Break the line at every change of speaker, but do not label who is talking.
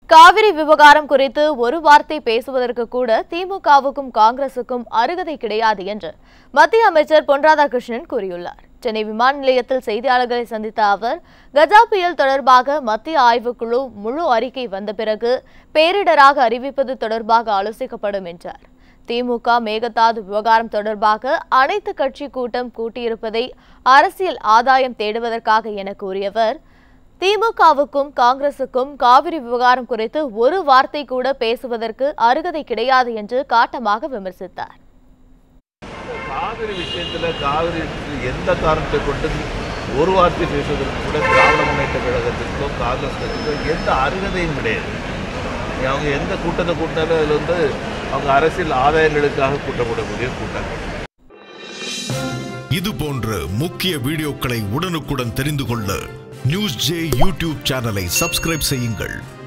காவிரி விவகாரம் குறித்து ஒரு வார்த்தை பேசுவதற்கு கூட திமுகவுக்கும் காங்கிரசுக்கும் அருகதை கிடையாது என்று மத்திய அமைச்சர் பொன் ராதாகிருஷ்ணன் கூறியுள்ளார் சென்னை விமான நிலையத்தில் செய்தியாளர்களை சந்தித்த அவர் கஜா புயல் தொடர்பாக மத்திய ஆய்வுக்குழு முழு அறிக்கை வந்த பிறகு பேரிடராக அறிவிப்பது தொடர்பாக ஆலோசிக்கப்படும் என்றார் திமுக மேகதாது விவகாரம் தொடர்பாக அனைத்து கட்சி கூட்டம் கூட்டியிருப்பதை அரசியல் ஆதாயம் தேடுவதற்காக என கூறியவர் திமுகவுக்கும் காங்கிரசுக்கும் காவிரி விவகாரம் குறித்து ஒரு வார்த்தை கூட பேசுவதற்கு அருகதை கிடையாது என்று காட்டமாக விமர்சித்தார்
காவிரி விஷயத்துல காவிரி விஷயத்துல எந்த காரணத்தை கொண்டு ஒரு வார்த்தை பேசுவதற்கு கூட திராவிட முன்னேற்ற கழகத்திற்கோ காங்கிரஸ் கட்சிக்கோ எந்த அருகதையும் கிடையாது அவங்க எந்த கூட்டத்தை கூட்டினாலும் அதில் வந்து அவங்க அரசியல் ஆதாயங்களுக்காக கூட்டப்படக்கூடிய கூட்டங்கள்
இது போன்ற முக்கிய வீடியோக்களை உடனுக்குடன் தெரிந்து கொள்ள நியூஸ் ஜே யூடியூப் சேனலை சப்ஸ்கிரைப் செய்யுங்கள்